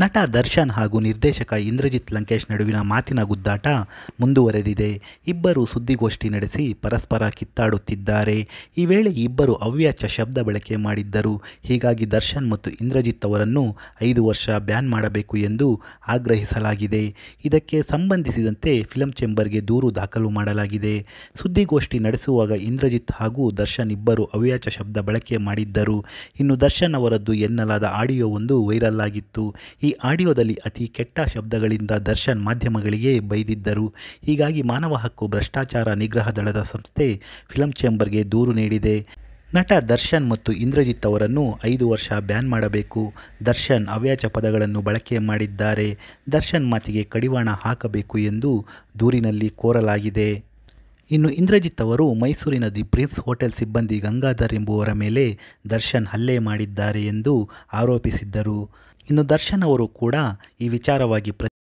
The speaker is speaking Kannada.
ನಟ ದರ್ಶನ್ ಹಾಗೂ ನಿರ್ದೇಶಕ ಇಂದ್ರಜಿತ್ ಲಂಕೇಶ್ ನಡುವಿನ ಮಾತಿನ ಗುದ್ದಾಟ ಮುಂದುವರೆದಿದೆ ಇಬ್ಬರು ಸುದ್ದಿಗೋಷ್ಠಿ ನಡೆಸಿ ಪರಸ್ಪರ ಕಿತ್ತಾಡುತ್ತಿದ್ದಾರೆ ಈ ವೇಳೆ ಇಬ್ಬರು ಅವ್ಯಾಚ್ಯ ಶಬ್ದ ಬಳಕೆ ಮಾಡಿದ್ದರು ಹೀಗಾಗಿ ದರ್ಶನ್ ಮತ್ತು ಇಂದ್ರಜಿತ್ ಅವರನ್ನು ಐದು ವರ್ಷ ಬ್ಯಾನ್ ಮಾಡಬೇಕು ಎಂದು ಆಗ್ರಹಿಸಲಾಗಿದೆ ಇದಕ್ಕೆ ಸಂಬಂಧಿಸಿದಂತೆ ಫಿಲಂ ಚೇಂಬರ್ಗೆ ದೂರು ದಾಖಲು ಮಾಡಲಾಗಿದೆ ಸುದ್ದಿಗೋಷ್ಠಿ ನಡೆಸುವಾಗ ಇಂದ್ರಜಿತ್ ಹಾಗೂ ದರ್ಶನ್ ಇಬ್ಬರು ಅವ್ಯಾಚ್ಯ ಶಬ್ದ ಬಳಕೆ ಮಾಡಿದ್ದರು ಇನ್ನು ದರ್ಶನ್ ಅವರದ್ದು ಎನ್ನಲಾದ ಆಡಿಯೋವೊಂದು ವೈರಲ್ ಆಗಿತ್ತು ಈ ಆಡಿಯೋದಲ್ಲಿ ಅತಿ ಕೆಟ್ಟ ಶಬ್ದಗಳಿಂದ ದರ್ಶನ್ ಮಾಧ್ಯಮಗಳಿಗೆ ಬೈದಿದ್ದರು ಹೀಗಾಗಿ ಮಾನವ ಹಕ್ಕು ಭ್ರಷ್ಟಾಚಾರ ನಿಗ್ರಹ ದಳದ ಸಂಸ್ಥೆ ಫಿಲಂ ಚೇಂಬರ್ಗೆ ದೂರು ನೀಡಿದೆ ನಟ ದರ್ಶನ್ ಮತ್ತು ಇಂದ್ರಜಿತ್ ಅವರನ್ನು ಐದು ವರ್ಷ ಬ್ಯಾನ್ ಮಾಡಬೇಕು ದರ್ಶನ್ ಅವ್ಯಾಚ ಪದಗಳನ್ನು ಬಳಕೆ ಮಾಡಿದ್ದಾರೆ ದರ್ಶನ್ ಮಾತಿಗೆ ಕಡಿವಾಣ ಹಾಕಬೇಕು ಎಂದು ದೂರಿನಲ್ಲಿ ಕೋರಲಾಗಿದೆ ಇನ್ನು ಇಂದ್ರಜಿತ್ ಅವರು ಮೈಸೂರಿನ ದಿ ಪ್ರಿನ್ಸ್ ಹೋಟೆಲ್ ಸಿಬ್ಬಂದಿ ಗಂಗಾಧರ್ ಎಂಬುವರ ಮೇಲೆ ದರ್ಶನ್ ಹಲ್ಲೆ ಮಾಡಿದ್ದಾರೆ ಎಂದು ಆರೋಪಿಸಿದ್ದರು ಇನ್ನು ದರ್ಶನ್ ಅವರು ಕೂಡ ಈ ವಿಚಾರವಾಗಿ ಪ್ರ